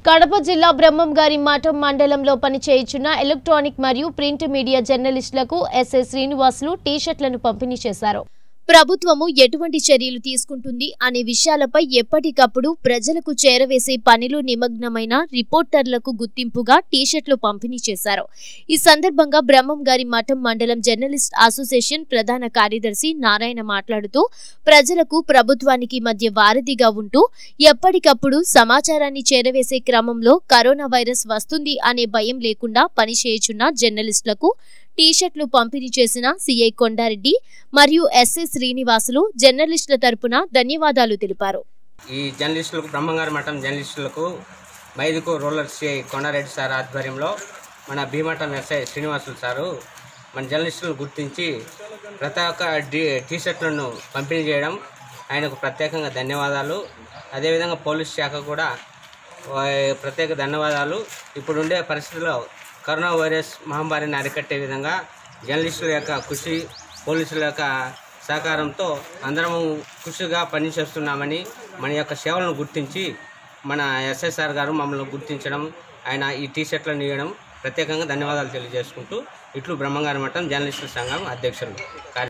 కడప జిల్లా బ్రహ్మంగారి మఠం మండలంలో పనిచేయుచున్న ఎలక్ట్రానిక్ మరియు ప్రింట్ మీడియా జర్నలిస్టులకు ఎస్ఎస్ శ్రీనివాసులు టీషర్ట్లను పంపిణీ చేశారు ప్రభుత్వము ఎటువంటి చర్యలు తీసుకుంటుంది అనే విషయాలపై ఎప్పటికప్పుడు ప్రజలకు చేరవేసే పనిలో నిమగ్నమైన రిపోర్టర్లకు గుర్తింపుగా టీషర్ట్లు పంపిణీ చేశారు ఈ సందర్భంగా బ్రహ్మం గారి మఠం మండలం జర్నలిస్ట్ అసోసియేషన్ ప్రధాన కార్యదర్శి నారాయణ మాట్లాడుతూ ప్రజలకు ప్రభుత్వానికి మధ్య వారధిగా ఉంటూ ఎప్పటికప్పుడు సమాచారాన్ని చేరవేసే క్రమంలో కరోనా వైరస్ వస్తుంది అనే భయం లేకుండా పనిచేయుచున్న జర్నలిస్టులకు టీషర్ట్లు పంపిణీ చేసిన సిఐ కొండారెడ్డి మరియు ఎస్ఎస్ శ్రీనివాసులు జర్నలిస్టుల తరపున ధన్యవాదాలు తెలిపారు ఈ జర్నలిస్టులకు బ్రహ్మంగారి మఠం జర్నలిస్టులకు Mydukur rural CI Kondareddy sir ఆధ్వర్యంలో మన భీమఠం ఎస్ఐ శ్రీనివాసులు సారు మన జర్నలిస్టులను గుర్తించి ప్రతి ఒక్క డి టీషర్ట్లను పంపిణీ చేయడం ఆయనకు ప్రత్యేకంగా ధన్యవాదాలు అదేవిధంగా పోలీస్ శాఖ కూడా వా- ప్రత్యేక ధన్యవాదాలు ఇప్పుడుండే పరిస్థితుల్లో కరోనా వైరస్ మహమ్మారిని అరికట్టే విధంగా జర్నలిస్టుల యొక్క కృషి పోలీసుల యొక్క సహకారంతో అందరం కృషిగా పనిచేస్తున్నామని మన యొక్క సేవలను గుర్తించి మన ఎస్ఎస్ఆర్ గారు మమ్మల్ని గుర్తించడం ఆయన ఈ టీ షర్ట్లను ఇవ్వడం ప్రత్యేకంగా ధన్యవాదాలు తెలియజేసుకుంటూ ఇట్లు బ్రహ్మంగారి మఠం జర్నలిస్టుల సంఘం అధ్యక్షులు కార్య